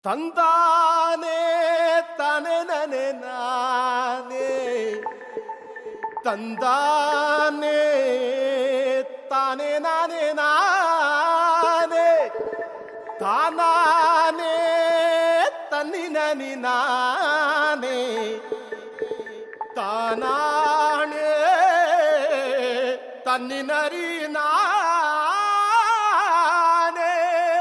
ತಂದಾನೆ ತಾನೆ ನನೆ ನಾನೇ ತಂದಾನೆ ತಾನೆ ನಾನೇ ನಾನೇ ತಾನಾನೆ ತನ್ನಿ ನನಿ ನಾನೇ ತಾನಾಣೆ ತನ್ನಿನರಿ ನಾನೇ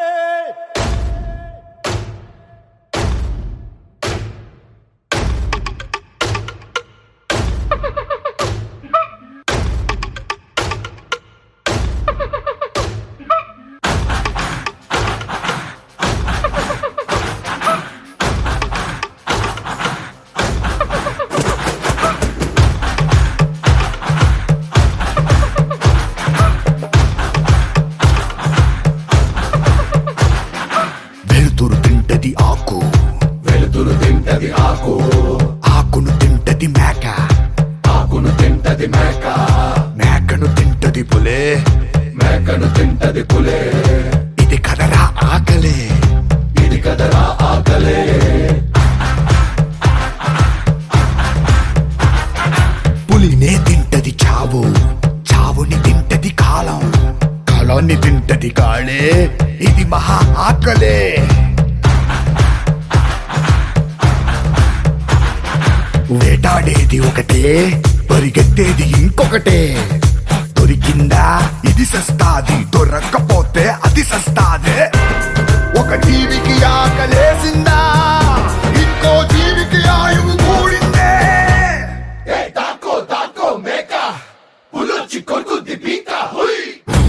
వెలుతురు తింటది ఆకు వెలుతురు తింటది ఆకు ఆకును తింటది మేక ఆకును తింటది మేక మేకను తింటది పులే మేకను తింటది పులే ఇది కదరా ఆకలే ఇది కదరా ఆకలే పులినే తింటది చావు చావుని తింటది కాలం కాలాన్ని తింటది కాళే ఇది మహా ఆకలే వేటాడేది ఒకటే పరిగెత్తేది ఇంకొకటే దొరికిందా ఇది సస్తాది దొరక్కపోతే అది సస్తాదే ఒక జీవికి ఆకలేసిందా ఇంకో జీవికి ఆయువు కూడిందే ఏ తాకో తాకో మేక పులొచ్చి కొరుకుద్ది పీక హుయ్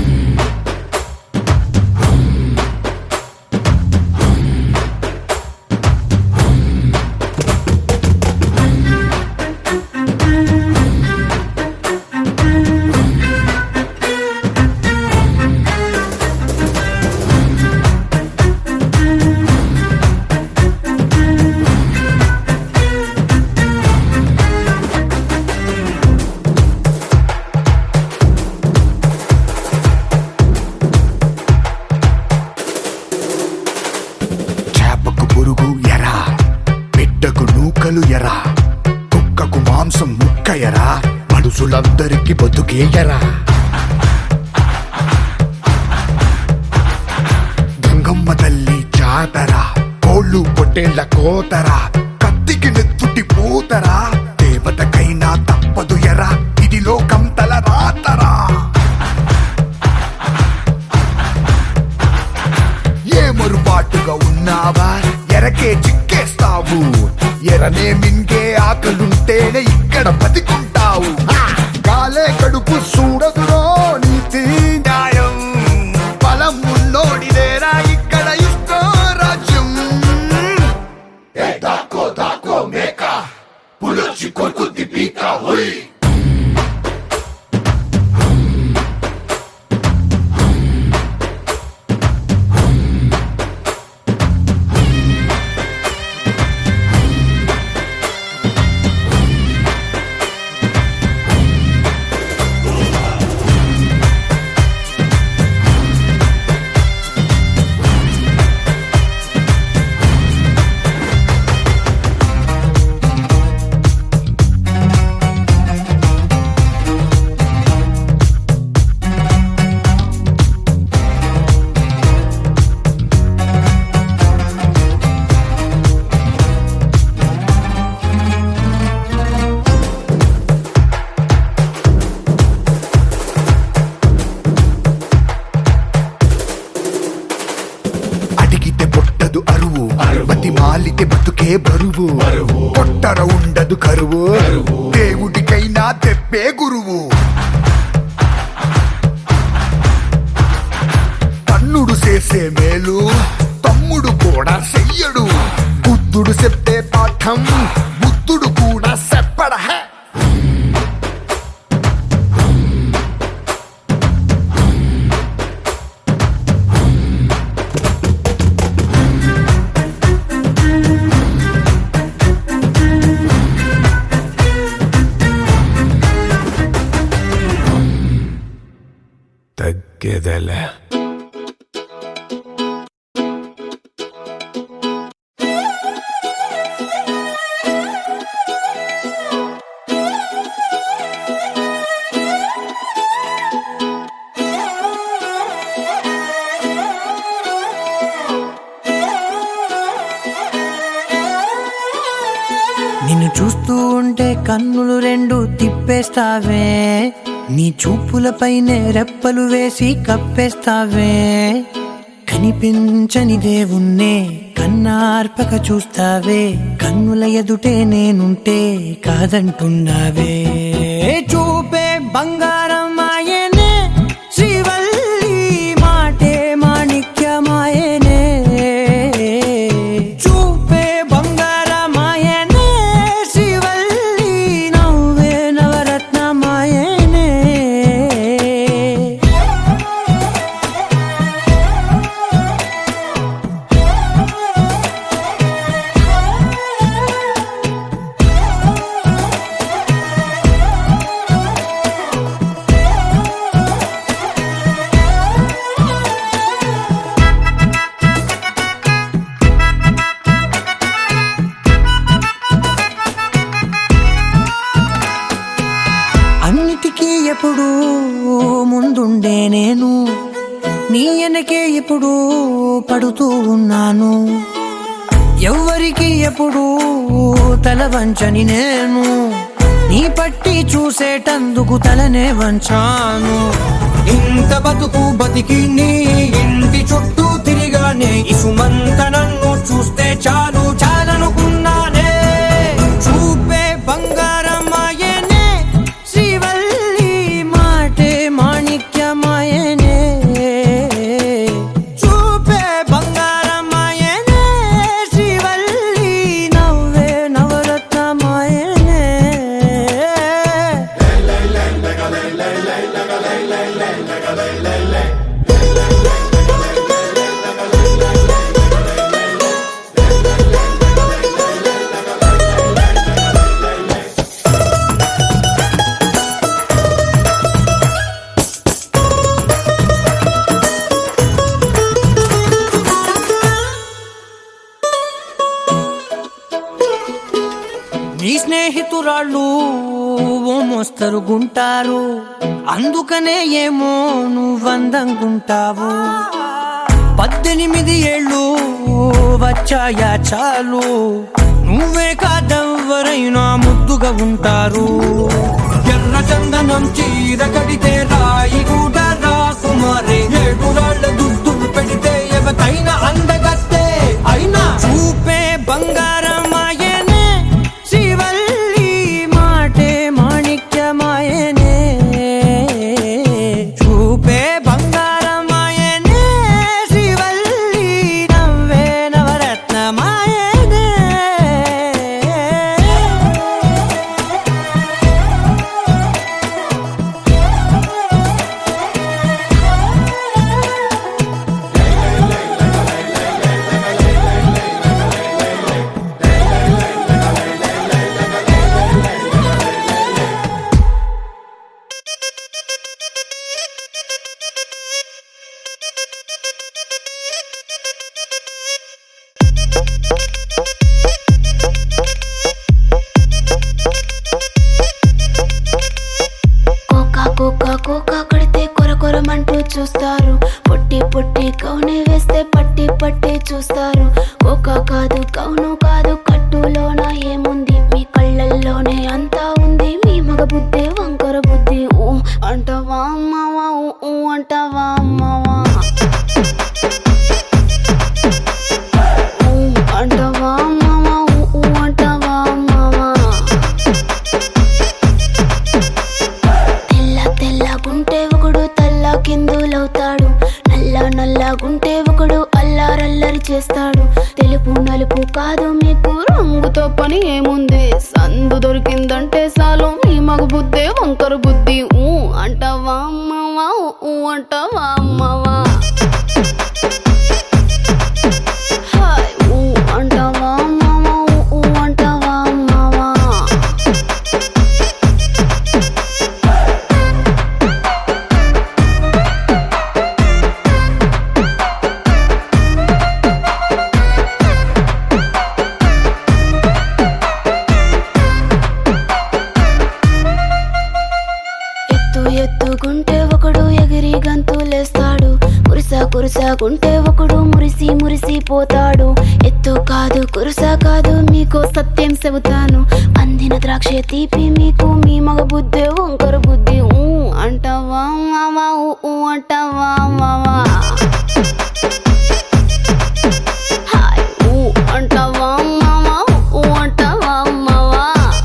చేపకు పురుగు ఎరా బిడ్డకు నూకలు ఎరా కుక్కకు మాంసం ముక్క ఎరా మనుషులందరికీ బతుకే ఎరా గంగమ్మ తల్లి జాతర కోళ్ళు పొట్టేళ్ల కోతరా కత్తికి నెత్తుటి పూతరా దేవతకైనా తప్పదు ఎరా ఇది లోకం తల రాతరా ఏ మరుపాటుగా ఉన్నావా ఎరకే చిక్కేస్తావు ఎరనే మింగే ఆకలుంటేనే ఇక్కడ బతికుంటావు హా! కాలే కడుపు చూడదురో నీతి న్యాయం బలం ఉన్నోడిదేరా ఇక్కడ ఇష్టో రాజ్యం ఏ తాకో తాకో మేక పులొచ్చి కొరుకుద్ది పీక హుయ్ అడిగితే పొట్టదు అరువు అరువు. బతి మాలితే బతుకే బరువు బరువు. పొట్టర ఉండదు కరువు కరువు. దేవుడికైనా తెప్పే గురువు తన్నుడు చేసే మేలు తమ్ముడు కూడా చెయ్యడు బుద్ధుడు చెప్పే పాఠం బుద్ధుడు కూడా చెప్పడ హే తగ్గేదలే నిన్ను చూస్తూ ఉంటే కన్నులు రెండు తిప్పేస్తావే నీ చూపులపైనే రెప్పలు వేసి కప్పేస్తావే కనిపించని దేవుణ్ణే కన్నార్పక చూస్తావే కన్నుల ఎదుటే నేనుంటే కాదంటున్నావే చూపే బంగారం ఆయనే శ్రీవల్లి మాటే మాణిక్యమాయనే చూపే బంగారమాయనే శ్రీవల్లి నవ్వే నవరత్నమాయనే అన్నిటికీ ఎప్పుడు ముందుండే నేను నీ వెనకే ఎప్పుడు పడుతూ ఉన్నాను ఎవ్వరికి ఎప్పుడు తల వంచని నేను నీ పట్టి చూసేటందుకు తలనే వంచాను ఇంత బతుకు బతికి నీ ఇంటి చుట్టూ తిరిగానే ఇసుమంత నన్ను చూస్తే చాలు చాలనుకున్నానే చూపే బంగారమాయనే శ్రీవల్లి మాటే మాణిక్యమాయనే చూపే బంగారమాయనే శ్రీవల్లి నవ్వే నవరత్నమాయనే నీ స్నేహితురాళ్ళు ఓ మోస్తరు గుంటారు అందుకనే ఏమో నువ్వందంగుంటావు పద్దెనిమిది ఏళ్ళు వచ్చాయా చాలు నువ్వే కాదెవ్వరైనా ముద్దుగా ఉంటారు ఎర్ర చందనం చీర కడితే రాయి కూడా రాకుమారే ఏడురాళ్ళ దుద్దులు పెడితే ఎవతైనా అందగత్తే అయినా చూపే బంగారమాయనే శ్రీవల్లి మాటే మాణిక్యమాయనే చూపే బంగారమాయనే శ్రీవల్లి నవ్వే నవరత్నమాయనే కోకా కోకా కోకా కొడితే కొర కొరమంటూ చూస్తారు పొట్టి పొట్టి కౌని వేస్తే పట్టి పట్టి చూస్తారు కోకా కాదు కౌను కాదు కట్టులోన ఏముంది మీ కళ్ళల్లోనే అంతా ఉంది మీ మగ బుద్ధి వంకర బుద్ధి ఊ అంటవా అమ్మవా ఊ ఊ అంటవా అమ్మవా ఊ అంటవా అమ్మవా ఊ ఊ అంటవా అమ్మవా తెల్ల తెల్లగుంటే ఒకడు తల్ల కిందులవుతాడు నల్ల నల్లగుంటే ఒకడు అల్లారల్లరి చేస్తాడు తెలుపు నలుపు కాదు మీకు రంగుతో పని ఏముంది సందు దొరికిందంటే చాలు మీ మగ బుద్ధే వంకర బుద్ధి ఊ అంటావా అమ్మవా ఊ అంటావా అమ్మవా హాయ్ ఊ అంటావా అమ్మవా ఊ అంటావా అమ్మవా ఎత్తు ఎత్తుకుంటే ఒకడు ఎగిరి గంతులేస్తాడు కురిసా కురిసాకుంటే ఒకడు మురిసి మురిసి మురిసిపోతాడు ఎత్తు కాదు కురుస కాదు మీకు సత్యం చెబుతాను అందిన ద్రాక్ష తీపి మీకు మీ మగ బుద్ధి వంకర బుద్ధి ఊ అంటావా మావా ఊ ఊ అంటావా మావా హాయ్ ఊ అంటావా మావా ఊ అంటావా మావా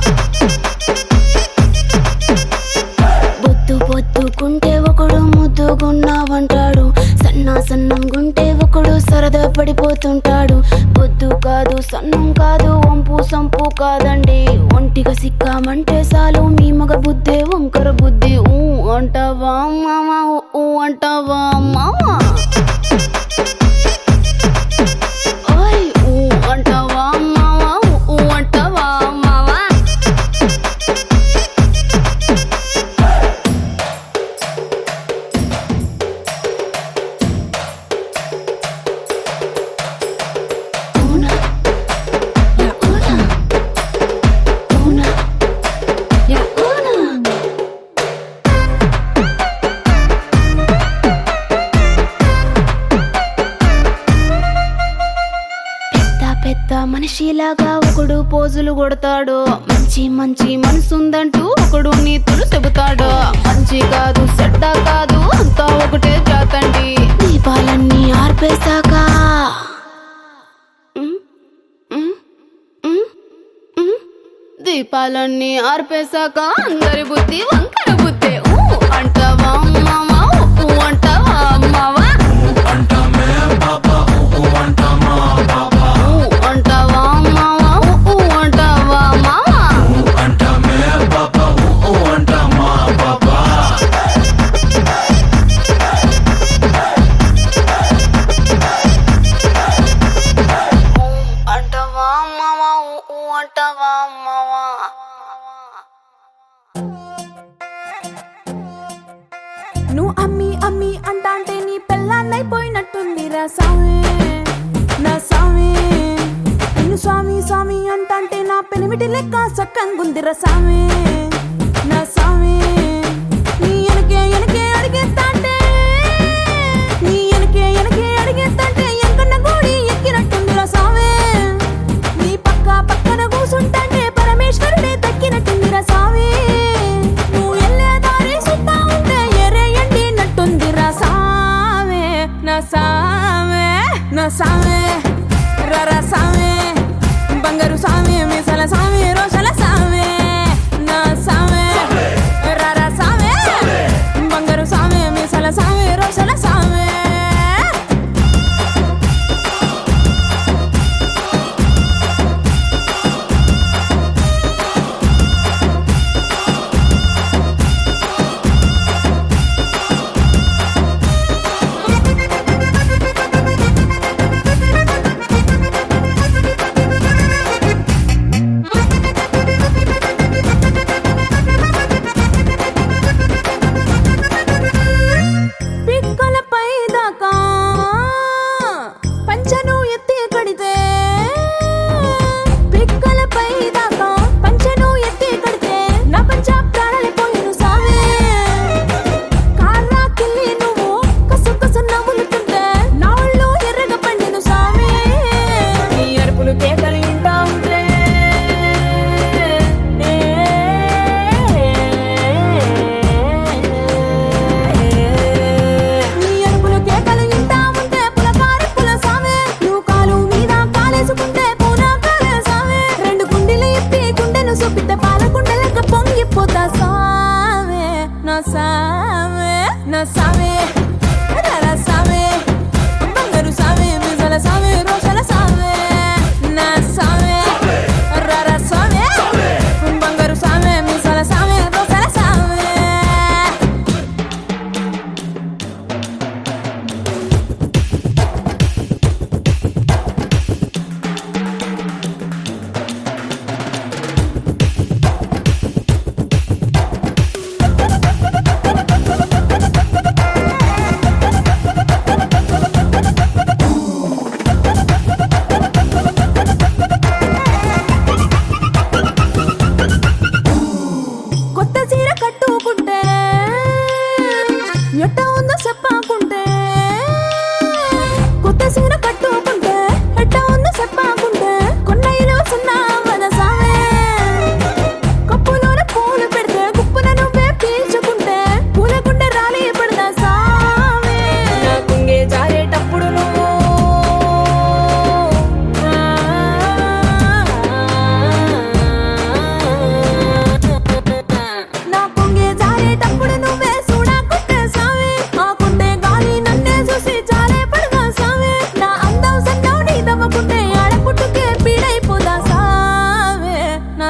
బొద్దు బొద్దుకుంటే ఒకడు ముద్దుగున్నావంటాడు సన్నా సన్నం గుంటే ఒకడు సరదా పడిపోతుంటాడు బొద్దు కాదు సన్నం కాదు వంపు సంపు కాదండి ఒంటిగా సిక్కామంటే చాలు మీ మగ బుద్ధే వంకర బుద్ధి ఊ అంటావా మామా ఊ అంటావా మామా ఓయ్ ఊ అంటావా మావా ఊ అంటావా మావా Una, ya una, una, ya una. పెద్ద పెద్ద మనిషిలాగా ఒకడు పోజులు కొడతాడు మంచి మంచి మనసుందంటూ ఒకడు నీతులు చెబుతాడు మంచి కాదు చెడ్డ కాదు అంతా ఒకటే జాతండి దీపాలన్నీ ఆర్పేశాక ఉమ్, ఉమ్, ఉమ్, ఉమ్. దీపాలన్నీ ఆర్పేశాక అందరి బుద్ధి వంకర బుద్ధి ఊ అంటావా మావా ఊ అంటావా మావా ఊ అంటావా మావా ఊ అంటావా మావా ఊ అంటావా మావా ఊ అంటావా మావా నువ్వు అమ్మి అమ్మి అంటాంటే నీ పెళ్ళాన్నైపోయినట్టుంది రా స్వామి నా స్వామి నిన్ను స్వామి స్వామి అంటాంటే నా పెనిమిటి లెక్క సక్కంగుంది రా స్వామి నా స్వామి నీ ఎనకే ఎనకే అడిగేస్తాంటే నీ ఎనకే ఎనకే అడిగేస్తాంటే ఎంకన్న గోడి ఎక్కినట్టుంది రా స్వామి నీ పక్క పక్కన కూసుంటాంటే పరమేశ్వరుడే దక్కినట్టుంది రా స్వామి నువ్వు ఎల్లే దారి సుత్తా ఉంటే ఎరే ఎండినట్టుంది రా సామే నా సామే నా సామే రరా సామే బంగారు సామి మిసల సామి రోషల సామే నా సామే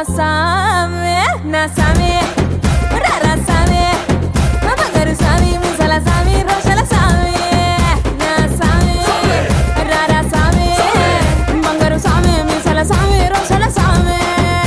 సామే నా సామే రారా సామే మా బంగారు సామి ముసల సామి రోషల సామి నా సామి రారా సామి బంగారు సామి ముసల సామి రోషల సామి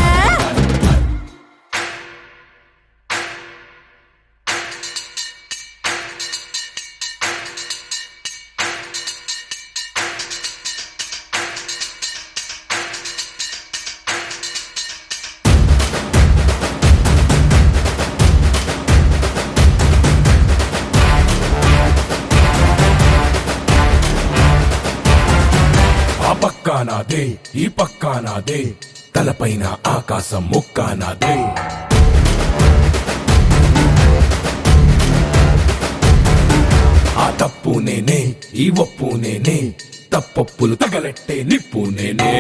ఆ పక్కా నాదే ఈ పక్కా నాదే తలపైన ఆకాశం ముక్కా నాదే ఆ తప్పు నేనే ఈ ఒప్పు నేనే తప్పప్పులు తగలెట్టే నిప్పు నేనే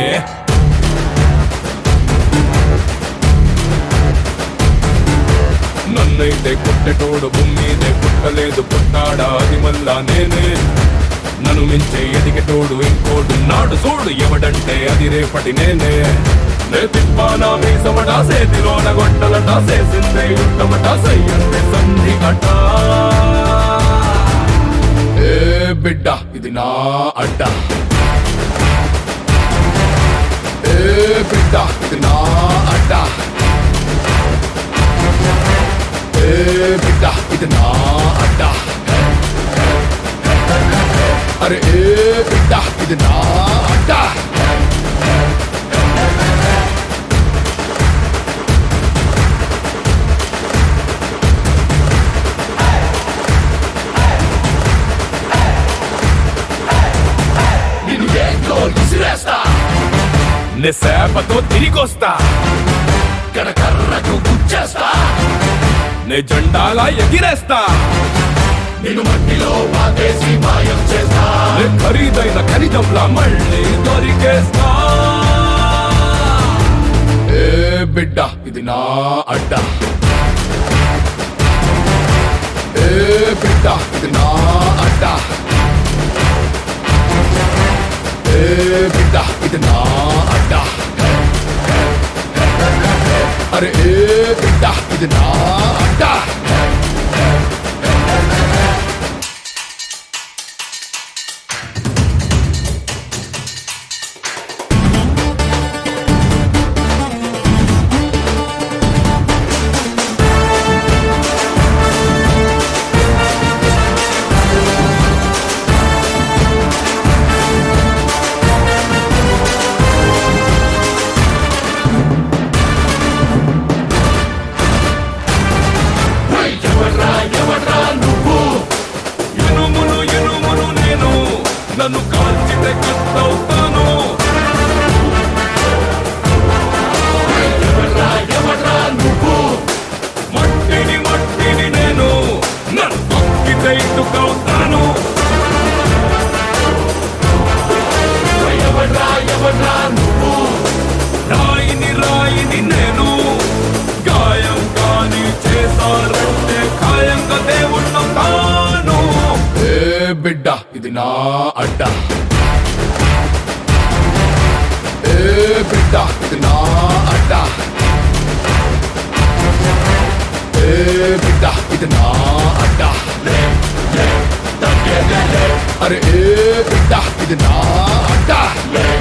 నన్నైతే కొట్టెటోడు భూమిదే పుట్టలేదు పుట్టాడా అది మళ్ళా నేనే నన్ను మించే ఎదిగేటోడు ఇంకోడు నాడు చూడు ఎవడంటే అది రేపటి నేనే నే తిప్పానా మీసమట సేతిలోన గొట్టలట సేసిందే యుద్ధమట సయ్యందే సంధి కట ఏ బిడ్డ ఇది నా అడ్డ ఏ బిడ్డ ఇది నా అడ్డ ఏ బిడ్డ ఇది నా అడ్డ అరే ఏ బిడ్డ ఇది నా అడ్డ నిన్ను ఏంట్లో విసిరేస్తా నే సేపతో తిరిగొస్తా కర్రకు గుచ్చేస్తా నే జెండాలా ఎగిరేస్తా నేను మట్టిలో పాతేసి మాయం చేస్తా నే ఖరీదైన ఖనిజంలా మళ్ళీ దొరికేస్తా ఏ బిడ్డ ఇది నా అడ్డ ఏ బిడ్డ ఇది నా అడ్డ ఏ బిడ్డ ఇది నా అడ్డ అరే ఏ బిడ్డ ఇది నా అడ్డ ఎనుమును ఎనుమును నేను నన్ను కాల్చితే కట్టవుతాను మట్టిని మట్టిని నేను నన్ను తొక్కితే ఇటుకవుతాను రాయిని రాయిని నేను గాయం కాని చేశారంటే ఖాయంగా దేవుణ్ణి తాను ఏ బిడ్డ ఇది నా అడ్డ ఏ బిడ్డ ఇది నా అడ్డ ఏ బిడ్డ ఇది నా అడ్డ అరే ఏ బిడ్డ ఇది నా అడ్డ